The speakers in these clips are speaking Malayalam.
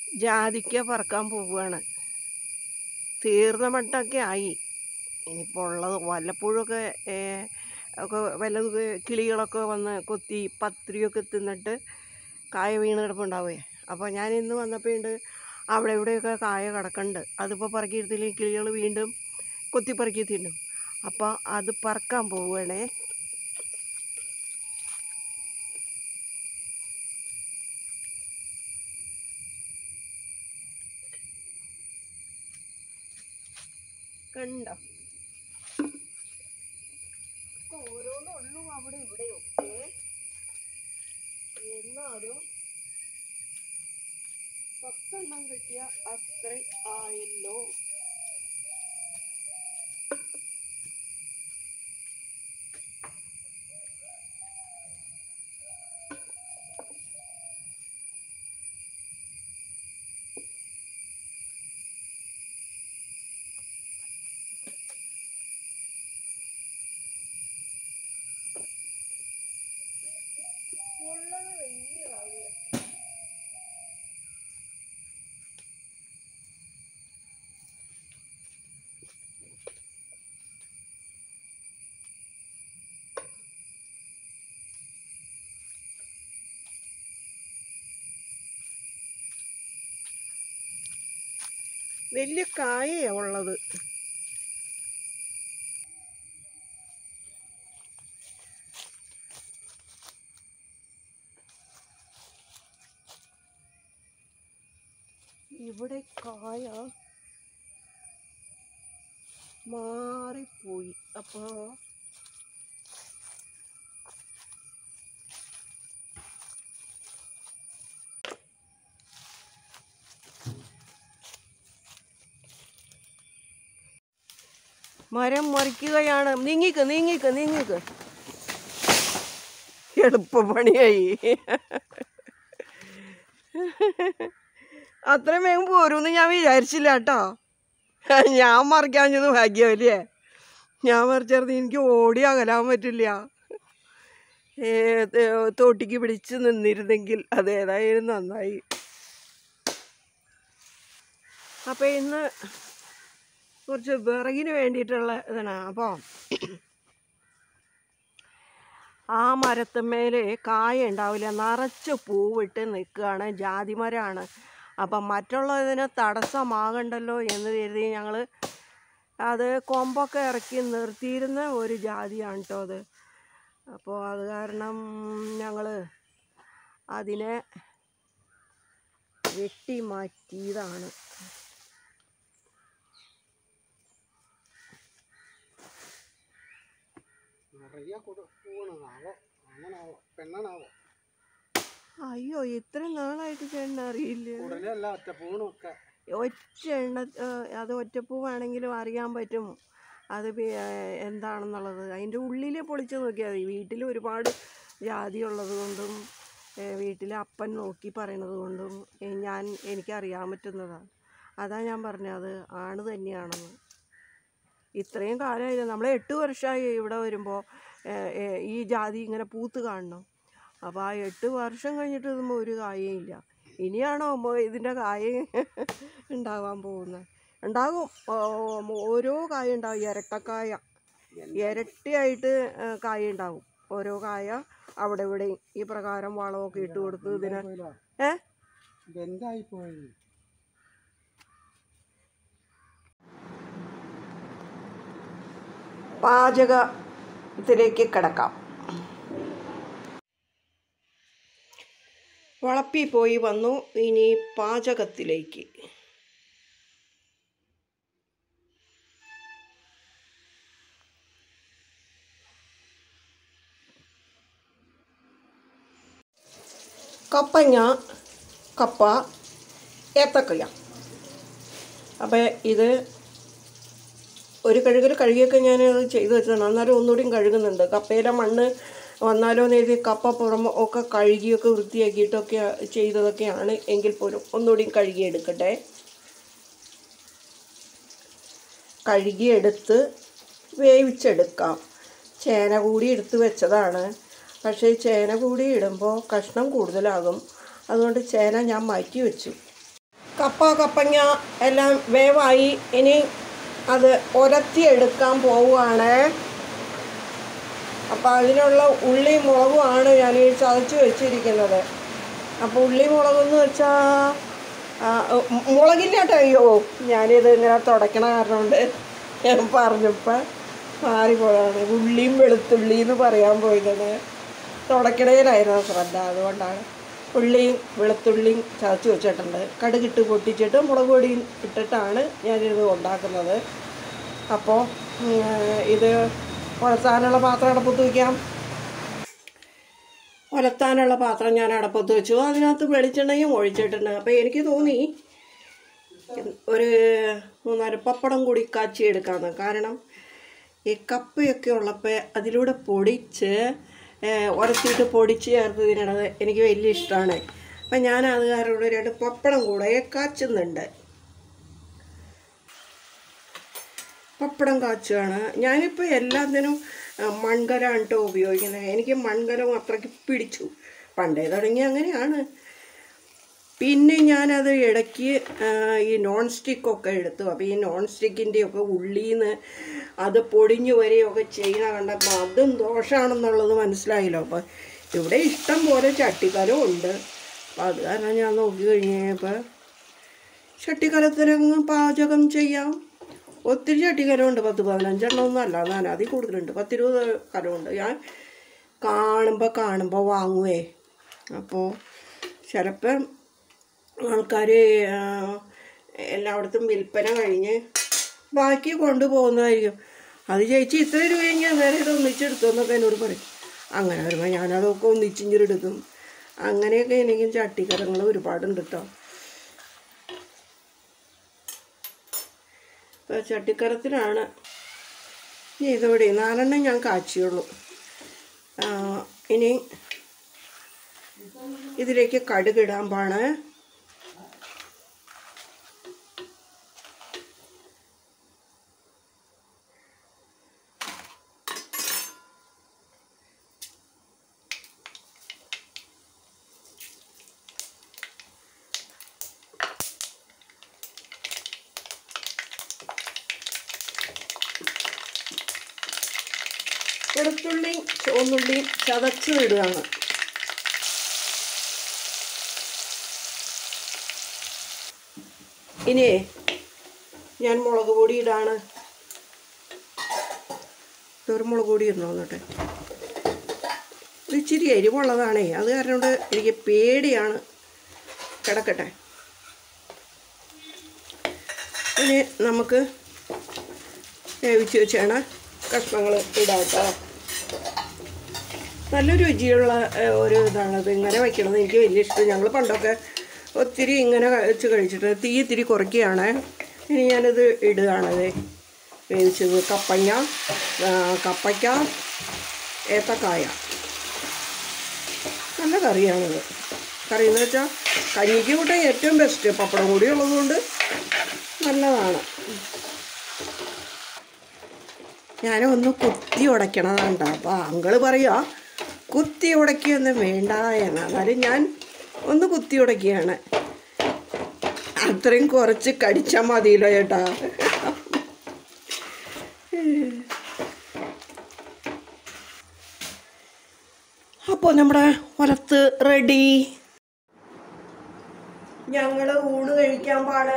ജാതിക്ക പറക്കാൻ പോവുകയാണ് തീർന്ന മട്ടൊക്കെ ആയി ഇനിയിപ്പോൾ ഉള്ളത് വല്ലപ്പോഴൊക്കെ ഏ, ഒക്കെ വല്ലത് കിളികളൊക്കെ വന്ന് കൊത്തി പത്രിയൊക്കെ തിന്നിട്ട് കായ വീണ് കിടപ്പുണ്ടാവേ അപ്പോൾ ഞാൻ ഇന്ന് വന്നപ്പോൾ ഉണ്ട് അവിടെ ഇവിടെയൊക്കെ കായ കിടക്കുന്നുണ്ട് അതിപ്പോൾ പറക്കിയെടുത്തില്ലെങ്കിൽ കിളികൾ വീണ്ടും കൊത്തി പറക്കി തിന്നും അപ്പോൾ അത് പറക്കാൻ പോവുകയാണേ കണ്ടോ ഓരോന്നുള്ളൂ അവിടെ ഇവിടെയൊക്കെ എന്നാലും പത്തെണ്ണം കിട്ടിയ അത്ര ആയല്ലോ ഉള്ളത് വലിയ കാര്യം വലിയ കായയാ ഉള്ളത് ഇവിടെ കായ മാറിപ്പോയി അപ്പോൾ മരം മറിക്കുകയാണ് നീങ്ങിക്ക് നീങ്ങിക്ക് നീങ്ങിക്ക് എളുപ്പപ്പണിയായി അത്രയും വേഗം പോരുമെന്ന് ഞാൻ വിചാരിച്ചില്ല കേട്ടോ ഞാൻ മറിക്കാഞ്ഞത് ഭാഗ്യമല്ലേ ഞാൻ മറിച്ചത് എനിക്ക് ഓടി അകലാൻ പറ്റില്ല ഏ, ത- തോട്ടിക്ക് പിടിച്ച് നിന്നിരുന്നെങ്കിൽ അതേതായാലും നന്നായി അപ്പം ഇന്ന് കുറച്ച് വിറകിന് വേണ്ടിയിട്ടുള്ള ഇതാണ് അപ്പോൾ ആ മരത്തുമേല് കായ ഉണ്ടാവില്ല നിറച്ച് പൂവിട്ട് നിൽക്കുകയാണ് ജാതിമരമാണ് അപ്പം മറ്റുള്ളതിന് തടസ്സമാകണ്ടല്ലോ എന്ന് കരുതി ഞങ്ങൾ അത് കൊമ്പൊക്കെ ഇറക്കി നിർത്തിയിരുന്ന ഒരു ജാതിയാണ് കേട്ടോ അത് അപ്പോൾ അത് കാരണം ഞങ്ങൾ അതിനെ വെട്ടി മാറ്റിയതാണ് നിറയെ കൊടു പൂവണതാവോ അങ്ങനാവോ പെണ്ണനാവോ അയ്യോ ഇത്ര നാളായിട്ട് ചേട്ടൻ അറിയില്ല ഉടനെയല്ല ഒറ്റ പൂണൊക്കെ ഒറ്റ എണ്ണ ഏഹ് അത് ഒറ്റപ്പൂവാണെങ്കിലും അറിയാൻ പറ്റും അത് പി- ഏഹ് എന്താണെന്നുള്ളത് അതിൻ്റെ ഉള്ളിൽ പൊളിച്ച് നോക്കിയാൽ മതി വീട്ടിൽ ഒരുപാട് ജാതി ഉള്ളത് കൊണ്ടും ഏഹ് വീട്ടിലെ അപ്പൻ നോക്കി പറയണത് കൊണ്ടും ഏഹ് ഞാൻ എനിക്കറിയാൻ പറ്റുന്നതാണ് അതാ ഞാൻ പറഞ്ഞത് അത് ആണ് തന്നെയാണെന്ന് ഇത്രയും കാലമായില്ല നമ്മൾ എട്ട് വർഷമായി ഇവിടെ വരുമ്പോൾ ഈ ജാതി ഇങ്ങനെ പൂത്ത് കാണണം അപ്പോൾ ആ എട്ട് വർഷം കഴിഞ്ഞിട്ട് ഇതുമ്പോൾ ഒരു കായയും ഇല്ല ഇനിയാണോ മോ ഇതിൻ്റെ കായ ഉണ്ടാവാൻ പോകുന്നത് ഉണ്ടാകും ഓ, ഓരോ കായ ഉണ്ടാവും ഇരട്ടക്കായ ഇരട്ടിയായിട്ട് ഏ, കായ ഉണ്ടാവും ഓരോ കായ അവിടെ ഇവിടെയും ഈ പ്രകാരം വളമൊക്കെ ഇട്ട് കൊടുത്ത് ഇതിനെ ഏ ബെന്തായി പോയി പാചകത്തിലേക്ക് കിടക്കാം വളപ്പി പോയി വന്നു ഇനി പാചകത്തിലേക്ക് കപ്പങ്ങ കപ്പ ഏത്തക്കയ്യ അപ്പോൾ ഇത് ഒരു കഴുകൽ കഴുകിയൊക്കെ ഞാൻ അത് ചെയ്ത് വെച്ചതാണ് അന്നേരം ഒന്നുകൂടിയും കഴുകുന്നുണ്ട് കപ്പയിലെ മണ്ണ് വന്നാലോ എന്ന് എഴുതി കപ്പ പുറമെ ഒക്കെ കഴുകിയൊക്കെ വൃത്തിയാക്കിയിട്ടൊക്കെ ചെയ്തതൊക്കെയാണ് എങ്കിൽ പോലും ഒന്നുകൂടിയും കഴുകിയെടുക്കട്ടെ കഴുകിയെടുത്ത് വേവിച്ചെടുക്കാം ചേന കൂടി എടുത്ത് വെച്ചതാണ് പക്ഷേ ഈ ചേന കൂടി ഇടുമ്പോൾ കഷ്ണം കൂടുതലാകും അതുകൊണ്ട് ചേന ഞാൻ മാറ്റി വെച്ചു കപ്പ കപ്പങ്ങ എല്ലാം വേവായി ഇനി അത് ഒരത്തിയെടുക്കാൻ പോവുകയാണ് അപ്പോൾ അതിനുള്ള ഉള്ളി മുളകുമാണ് ഞാൻ ഈ ചതച്ച് വെച്ചിരിക്കുന്നത് അപ്പോൾ ഉള്ളി മുളകെന്ന് വെച്ചാൽ മുളകില്ല കേട്ടോ അയ്യോ ഞാനിത് ഇങ്ങനെ തുടയ്ക്കണ കാരണം കൊണ്ട് ഞാൻ പറഞ്ഞപ്പോൾ മാറിപ്പോയതാണ് ഉള്ളിയും വെളുത്തുള്ളി എന്ന് പറയാൻ പോയത് തുടയ്ക്കണേലായിരുന്നു ശ്രദ്ധ അതുകൊണ്ടാണ് ഉള്ളിയും വെളുത്തുള്ളിയും ചതച്ച് വെച്ചിട്ടുണ്ട് കടുകിട്ട് പൊട്ടിച്ചിട്ട് മുളക് പൊടിയും ഇട്ടിട്ടാണ് ഞാനിത് ഉണ്ടാക്കുന്നത് അപ്പോൾ ഇത് ഉലത്താനുള്ള പാത്രം അടപ്പത്ത് വയ്ക്കാം ഉലത്താനുള്ള പാത്രം ഞാൻ അടപ്പത്ത് വെച്ചു അതിനകത്ത് വെളിച്ചെണ്ണയും ഒഴിച്ചിട്ടുണ്ട് അപ്പോൾ എനിക്ക് തോന്നി ഒരു മൂന്നാല് പപ്പടം കൂടി കാച്ചി എടുക്കാമെന്ന് കാരണം ഈ കപ്പയൊക്കെ ഉള്ളപ്പോൾ അതിലൂടെ പൊടിച്ച് ഏഹ്, ഉരത്തിയിട്ട് പൊടിച്ച് ചേർത്ത് തിന്നണത് എനിക്ക് വലിയ ഇഷ്ടമാണ് അപ്പം ഞാൻ അത് കാരണം കൂടെ രണ്ട് പപ്പടം കൂടെ കാച്ചുന്നുണ്ട് പപ്പടം കാച്ചുകയാണ് ഞാനിപ്പോൾ എല്ലാത്തിനും ആ, മൺകലമാണ് കേട്ടോ ഉപയോഗിക്കുന്നത് എനിക്ക് മൺകലം അത്രയ്ക്ക് പിടിച്ചു പണ്ടേ തുടങ്ങി അങ്ങനെയാണ് പിന്നെ ഞാനത് ഇടയ്ക്ക് ആ, ഈ നോൺ സ്റ്റിക്കൊക്കെ എടുത്തു അപ്പോൾ ഈ നോൺ സ്റ്റിക്കിൻ്റെയൊക്കെ ഉള്ളിന്ന് അത് പൊടിഞ്ഞു വരികയൊക്കെ ചെയ്യണ കണ്ടപ്പോൾ അതും ദോഷമാണെന്നുള്ളത് മനസ്സിലായല്ലോ അപ്പോൾ ഇവിടെ ഇഷ്ടം പോലെ ചട്ടിക്കലം ഉണ്ട് അപ്പോൾ അത് കാരണം ഞാൻ നോക്കി കഴിഞ്ഞപ്പോൾ ചട്ടിക്കലത്തിലങ്ങ് പാചകം ചെയ്യാം ഒത്തിരി ചട്ടിക്കലമുണ്ട് പത്ത് പതിനഞ്ചെണ്ണം ഒന്നും അല്ല ഞാൻ അതിൽ കൂടുതലുണ്ട് പത്തിരുപത് കലമുണ്ട് ഞാൻ കാണുമ്പോൾ കാണുമ്പോൾ വാങ്ങുവേ അപ്പോൾ ചിലപ്പം ആൾക്കാർ എല്ലായിടത്തും വിൽപ്പന കഴിഞ്ഞ് ബാക്കി കൊണ്ടുപോകുന്നതായിരിക്കും അത് ചേച്ചി ഇത്ര രൂപയെങ്കിൽ അന്നേരം ഇത് ഒന്നിച്ചെടുത്തു എന്നൊക്കെ എന്നോട് പറയും അങ്ങനെ വരുമ്പോൾ ഞാനതൊക്കെ ഒന്നിച്ചിഞ്ചെടുക്കും അങ്ങനെയൊക്കെ എനിക്കും ചട്ടിക്കരങ്ങൾ ഒരുപാടുണ്ട് കേട്ടോ ഇപ്പോൾ ചട്ടിക്കരത്തിലാണ് ഇനി ഇതോടെ നാലെണ്ണം ഞാൻ കാച്ചിയുള്ളൂ ആ, ഇനി ഇതിലേക്ക് കടുകിടാൻ പാണ് വെളുത്തുള്ളിയും ചുവന്നുള്ളിയും ചതച്ച് ഇടുകയാണ് ഇനി ഞാൻ മുളക് പൊടി ഇടാണ് ഒരു മുളക് പൊടി ഇടണോ എന്നിട്ട് ഇത് ഇച്ചിരി എരിവുള്ളതാണേ അത് കാരണം കൊണ്ട് എനിക്ക് പേടിയാണ് കിടക്കട്ടെ ഇനി നമുക്ക് വേവിച്ച് വെച്ചാണ് കഷ്ണങ്ങൾ ഇടാം കേട്ടോ നല്ല രുചിയുള്ള ഏഹ്, ഒരു ഇതാണത് ഇങ്ങനെ വയ്ക്കണത് എനിക്ക് വലിയ ഇഷ്ടം ഞങ്ങൾ പണ്ടൊക്കെ ഒത്തിരി ഇങ്ങനെ വെച്ച് കഴിച്ചിട്ട് തീ ഇത്തിരി കുറയ്ക്കുകയാണ് ഇനി ഞാനിത് ഇടുകയാണത് വേവിച്ചത് കപ്പങ്ങ ആ, കപ്പയ്ക്ക ഏത്തക്കായ നല്ല കറിയാണിത് കറി എന്ന് വെച്ചാൽ കഞ്ഞിക്ക് കൂട്ടാൻ ഏറ്റവും ബെസ്റ്റ് പപ്പടം കൂടി ഉള്ളതുകൊണ്ട് നല്ലതാണ് ഞാൻ ഒന്ന് കുത്തി ഉടയ്ക്കണതാണ് കേട്ടോ അപ്പോൾ അങ്കിള് പറയുക കുത്തി ഉടയ്ക്കൊന്നും വേണ്ട എന്ന് എന്നാലും ഞാൻ ഒന്ന് കുത്തി ഉടയ്ക്കുകയാണ് അത്രയും കുറച്ച് കടിച്ചാൽ മതിയല്ലോ ചേട്ടാ അപ്പോൾ നമ്മുടെ ഒലത്ത് റെഡി ഞങ്ങൾ ഊണ് കഴിക്കാൻ പാട്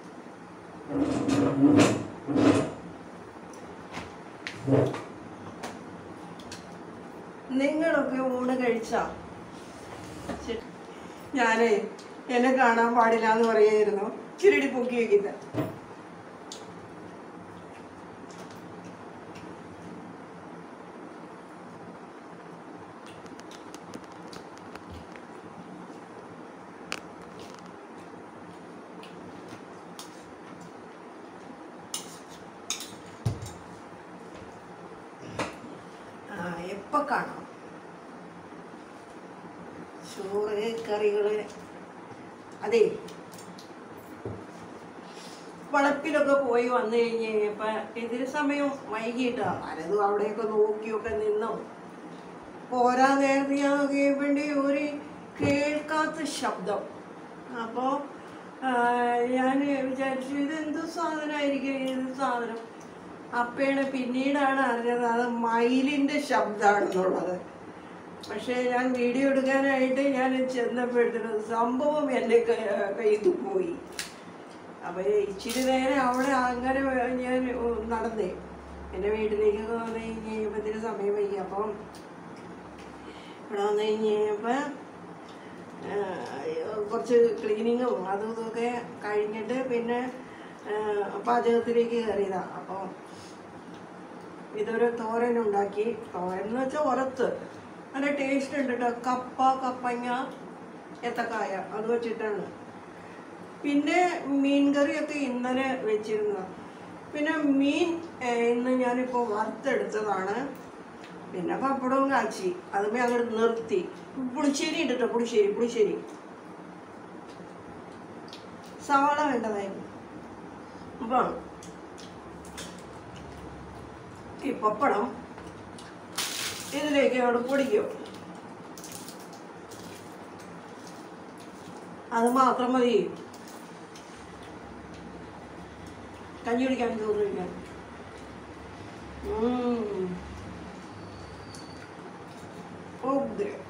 നിങ്ങളൊക്കെ ഊണ് കഴിച്ചാ ശരി. ഞാനേ എന്നെ കാണാൻ പാടില്ല എന്ന് പറയായിരുന്നു ചിരടി പൊക്കി വെക്കില്ല ആ എപ്പോ കാണാം ചോറ് കറികള് അതെ വളപ്പിലൊക്കെ പോയി വന്നു കഴിഞ്ഞ് കഴിഞ്ഞപ്പോ എതിര് സമയം വൈകിട്ടാ പലതും അവിടെയൊക്കെ നോക്കിയൊക്കെ നിന്നു പോരാ നേരത്തെ ഞാൻ നോക്കിയപ്പോണ്ടി ഒരു കേൾക്കാത്ത ശബ്ദം അപ്പോൾ ഞാൻ വിചാരിച്ചു ഇത് എന്ത് സാധനമായിരിക്കും ഇത് സാധനം അപ്പയാണ് പിന്നീടാണ് അറിഞ്ഞത് അത് മയിലിൻ്റെ ശബ്ദമാണെന്നുള്ളത് പക്ഷേ ഞാൻ വീഡിയോ എടുക്കാനായിട്ട് ഞാൻ ചെന്നപ്പോഴത്തേനും സംഭവം എൻ്റെ കയ്യിൽ പോയി അപ്പോൾ ഇച്ചിരി നേരം അവിടെ അങ്ങനെ ഞാൻ നടന്നേ എൻ്റെ വീട്ടിലേക്കൊക്കെ വന്നു കഴിഞ്ഞ് കഴിയുമ്പോഴത്തേന് സമയം വൈകി അപ്പം ഇവിടെ വന്നു കഴിഞ്ഞ് കഴിഞ്ഞപ്പോൾ കുറച്ച് ക്ലീനിങ്ങും അതും ഇതൊക്കെ കഴിഞ്ഞിട്ട് പിന്നെ ആ, പാചകത്തിലേക്ക് കയറിയതാണ് അപ്പോൾ ഇതൊരു തോരൻ ഉണ്ടാക്കി തോരൻ എന്ന് വെച്ചാൽ ഉരത്ത് നല്ല ടേസ്റ്റ് ഉണ്ട് കേട്ടോ കപ്പ കപ്പങ്ങ ഏത്തക്കായ അത് വെച്ചിട്ടാണ് പിന്നെ മീൻ കറിയൊക്കെ ഇന്നലെ വെച്ചിരുന്നത് പിന്നെ മീൻ ഏഹ്, ഇന്ന് ഞാനിപ്പോൾ വറുത്തെടുത്തതാണ് പിന്നെ പപ്പടവും കാച്ചി അതുമേ അങ്ങോട്ട് നിർത്തി പുളിശ്ശേരി ഉണ്ട് കേട്ടോ പുളിശ്ശേരി പുളിശ്ശേരി സവാള വേണ്ടതായിരുന്നു അപ്പം ഈ പപ്പടം ഇതിലേക്ക് അവിടെ പൊടിക്കും അത് മാത്രം മതി കഞ്ഞി കുടിക്കാൻ തോന്നില്ല ഉഗ്രം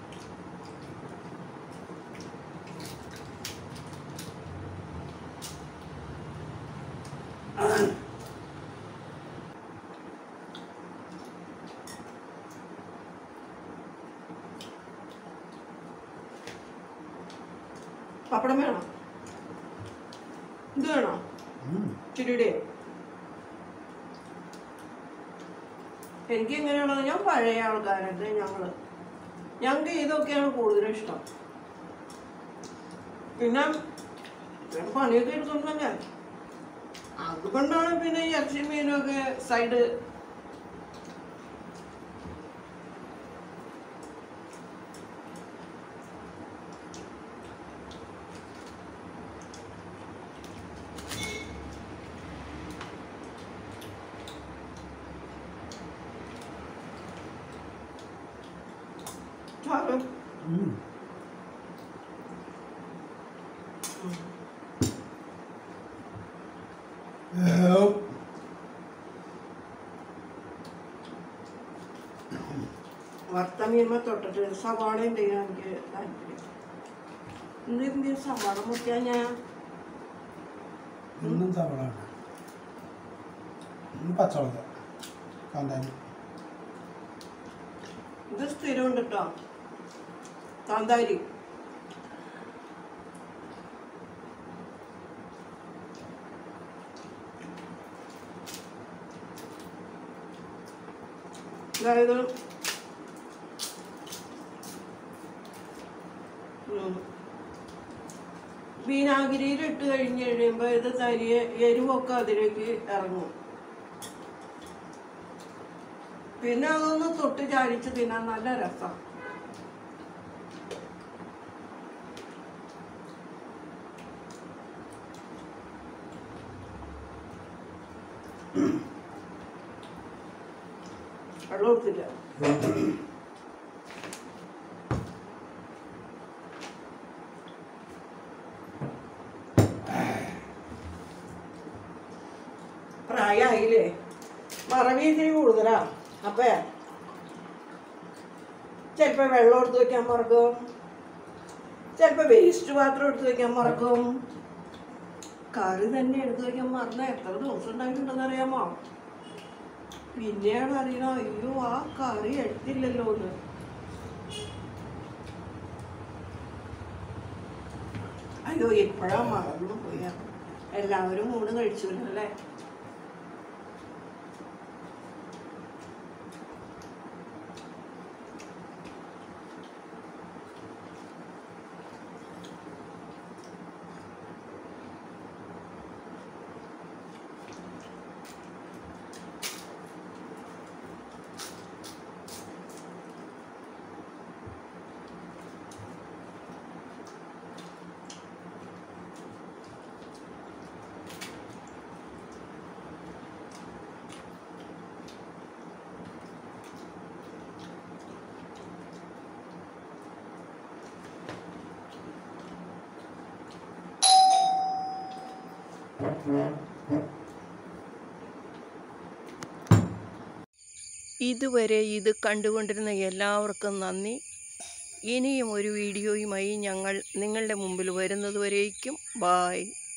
പപ്പടം വേണോ ഇത് വേണോ ചിരിയുടെ എനിക്ക് എങ്ങനെയാണത് ഞാൻ പഴയ ആൾക്കാരല്ലേ ഞങ്ങള് ഞങ്ങൾക്ക് ഇതൊക്കെയാണ് കൂടുതലും ഇഷ്ടം പിന്നെ ഞാൻ പണിയൊക്കെ എടുത്തോണ്ടല്ലേ അതുകൊണ്ടാണ് പിന്നെ ഈ ഇറച്ചി മീനൊക്കെ സൈഡ് ചാറ് വറുത്ത മീൻമ തൊട്ടിട്ട് സവാള ഉണ്ടെങ്കിൽ എനിക്ക് താല്പര്യം എന്ത് എന്ത് സവാള മുറിക്കാൻ ഞാൻ ഇന്നും സവാളാണ് ഇന്ന് പച്ചമുളക് കാന്താരി ഇത് സ്ഥിരമുണ്ട് കേട്ടോ കാന്താരി അതായത് ഉം, വിനാഗിരിയിൽ ഇട്ട് കഴിഞ്ഞ് കഴിയുമ്പോൾ ഇത് തരിയെ എരിവൊക്കെ അതിലേക്ക് ഇറങ്ങും പിന്നെ അതൊന്ന് തൊട്ട് ചാരിച്ച് തിന്നാൻ നല്ല രസം വെള്ളം കൊടുത്തില്ല പ്രായമായില്ലേ മറവി ഇത്തിരി കൂടുതലാ അപ്പേ ചിലപ്പോ വെള്ളം എടുത്ത് വെക്കാൻ മറക്കും ചിലപ്പോ വേസ്റ്റ് പാത്രം എടുത്ത് വെക്കാൻ മറക്കും കറി തന്നെ എടുത്ത് വെക്കാൻ മറന്ന എത്ര ദിവസം ഉണ്ടായിട്ടുണ്ടെന്ന് അറിയാമോ പിന്നെയാണ് അറിയണോ അയ്യോ ആ കറി എടുത്തില്ലല്ലോ എന്ന് അയ്യോ ഇപ്പോഴാ മറന്നു പോയ എല്ലാവരും ഊണ് കഴിച്ചില്ലല്ലേ ഇതുവരെ ഇത് കണ്ടുകൊണ്ടിരുന്ന എല്ലാവർക്കും നന്ദി ഇനിയും ഒരു വീഡിയോയുമായി ഞങ്ങൾ നിങ്ങളുടെ മുമ്പിൽ വരുന്നതുവരേക്കും ബായ്